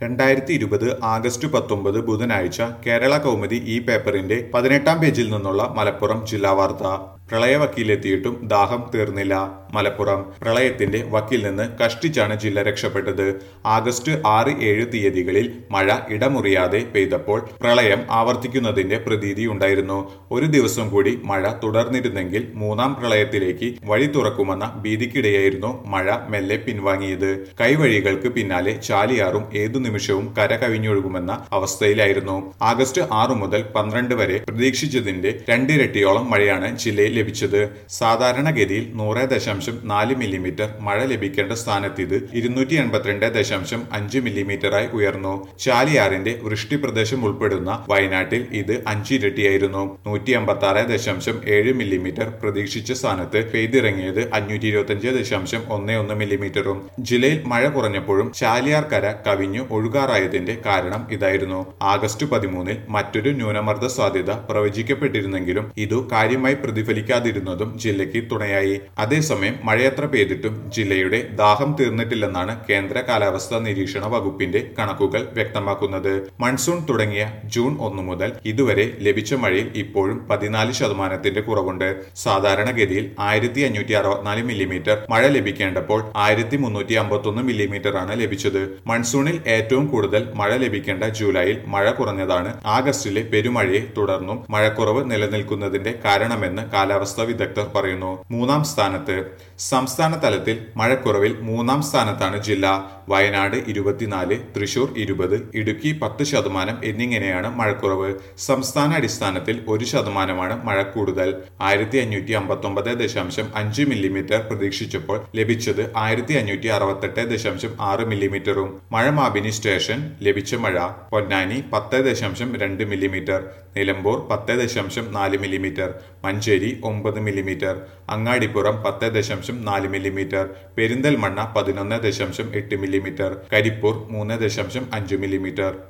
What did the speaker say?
രണ്ടായിരത്തി ഇരുപത് ആഗസ്റ്റ് പത്തൊമ്പത് ബുധനാഴ്ച കേരള കൗമുദി ഈ പേപ്പറിന്റെ പതിനെട്ടാം പേജിൽ നിന്നുള്ള മലപ്പുറം ജില്ലാ വാർത്ത പ്രളയ വക്കീലെത്തിയിട്ടും ദാഹം തീർന്നില്ല മലപ്പുറം പ്രളയത്തിന്റെ വക്കിൽ നിന്ന് കഷ്ടിച്ചാണ് ജില്ല രക്ഷപ്പെട്ടത് ആഗസ്റ്റ് ആറ് ഏഴ് തീയതികളിൽ മഴ ഇടമുറിയാതെ പെയ്തപ്പോൾ പ്രളയം ആവർത്തിക്കുന്നതിന്റെ പ്രതീതി ഉണ്ടായിരുന്നു ഒരു ദിവസം കൂടി മഴ തുടർന്നിരുന്നെങ്കിൽ മൂന്നാം പ്രളയത്തിലേക്ക് വഴി തുറക്കുമെന്ന ഭീതിക്കിടെയായിരുന്നു മഴ മെല്ലെ പിൻവാങ്ങിയത് കൈവഴികൾക്ക് പിന്നാലെ ചാലിയാറും ഏതു നിമിഷവും കര കവിഞ്ഞൊഴുകുമെന്ന അവസ്ഥയിലായിരുന്നു ആഗസ്റ്റ് ആറു മുതൽ പന്ത്രണ്ട് വരെ പ്രതീക്ഷിച്ചതിന്റെ രണ്ടിരട്ടിയോളം മഴയാണ് ജില്ലയിൽ ലഭിച്ചത് സാധാരണഗതിയിൽ നൂറ് ദശാംശം നാല് മില്ലിമീറ്റർ മഴ ലഭിക്കേണ്ട സ്ഥാനത്ത് ഇത് ഇരുന്നൂറ്റി എൺപത്തിരണ്ട് ദശാംശം അഞ്ച് മില്ലിമീറ്ററായി ഉയർന്നു ചാലിയാറിന്റെ വൃഷ്ടി പ്രദേശം ഉൾപ്പെടുന്ന വയനാട്ടിൽ ഇത് അഞ്ചിരട്ടിയായിരുന്നു നൂറ്റി അമ്പത്തി ആറ് ദശാംശം ഏഴ് മില്ലിമീറ്റർ പ്രതീക്ഷിച്ച സ്ഥാനത്ത് പെയ്തിറങ്ങിയത് അഞ്ഞൂറ്റി ഇരുപത്തിയഞ്ച് ദശാംശം ഒന്ന് ഒന്ന് മില്ലിമീറ്ററും ജില്ലയിൽ മഴ കുറഞ്ഞപ്പോഴും ചാലിയാർ കര കവിഞ്ഞു ഒഴുകാറായതിന്റെ കാരണം ഇതായിരുന്നു ആഗസ്റ്റ് പതിമൂന്നിൽ മറ്റൊരു ന്യൂനമർദ്ദ സാധ്യത പ്രവചിക്കപ്പെട്ടിരുന്നെങ്കിലും ഇതു കാര്യമായി പ്രതിഫലിക്കാതിരുന്നതും ജില്ലയ്ക്ക് തുണയായി അതേസമയം മഴയത്ര പെയ്തിട്ടും ജില്ലയുടെ ദാഹം തീർന്നിട്ടില്ലെന്നാണ് കേന്ദ്ര കാലാവസ്ഥാ നിരീക്ഷണ വകുപ്പിന്റെ കണക്കുകൾ വ്യക്തമാക്കുന്നത് മൺസൂൺ തുടങ്ങിയ ജൂൺ ഒന്ന് മുതൽ ഇതുവരെ ലഭിച്ച മഴയിൽ ഇപ്പോഴും പതിനാല് ശതമാനത്തിന്റെ കുറവുണ്ട് സാധാരണഗതിയിൽ ആയിരത്തി അഞ്ഞൂറ്റി അറുപത്തിനാല് മില്ലിമീറ്റർ മഴ ലഭിക്കേണ്ടപ്പോൾ ആയിരത്തി മുന്നൂറ്റി അമ്പത്തൊന്ന് മില്ലിമീറ്റർ ആണ് ലഭിച്ചത് മൺസൂണിൽ ഏറ്റവും കൂടുതൽ മഴ ലഭിക്കേണ്ട ജൂലൈയിൽ മഴ കുറഞ്ഞതാണ് ആഗസ്റ്റിലെ പെരുമഴയെ തുടർന്നും മഴക്കുറവ് നിലനിൽക്കുന്നതിന്റെ കാരണമെന്ന് കാലാവസ്ഥാ വിദഗ്ധർ പറയുന്നു മൂന്നാം സ്ഥാനത്ത് സംസ്ഥാന തലത്തിൽ മഴക്കുറവിൽ മൂന്നാം സ്ഥാനത്താണ് ജില്ല വയനാട് ഇരുപത്തിനാല് തൃശൂർ ഇരുപത് ഇടുക്കി പത്ത് ശതമാനം എന്നിങ്ങനെയാണ് മഴക്കുറവ് സംസ്ഥാന അടിസ്ഥാനത്തിൽ ഒരു ശതമാനമാണ് മഴ കൂടുതൽ ആയിരത്തി അഞ്ഞൂറ്റി അമ്പത്തി ഒമ്പത് ദശാംശം അഞ്ച് മില്ലിമീറ്റർ പ്രതീക്ഷിച്ചപ്പോൾ ലഭിച്ചത് ആയിരത്തി അഞ്ഞൂറ്റി അറുപത്തെട്ട് ദശാംശം ആറ് മില്ലിമീറ്ററും മഴ മാബിനി സ്റ്റേഷൻ ലഭിച്ച മഴ പൊന്നാനി പത്ത് ദശാംശം രണ്ട് മില്ലിമീറ്റർ നിലമ്പൂർ പത്ത് ദശാംശം നാല് മില്ലിമീറ്റർ മഞ്ചേരി ഒമ്പത് മില്ലിമീറ്റർ അങ്ങാടിപ്പുറം പത്ത് ദശാംശം നാല് മില്ലിമീറ്റർ പെരിന്തൽമണ്ണ പതിനൊന്ന് ദശാംശം എട്ട് മില്ലിമീറ്റർ കരിപ്പൂർ മൂന്ന് ദശാംശം അഞ്ച് മില്ലിമീറ്റർ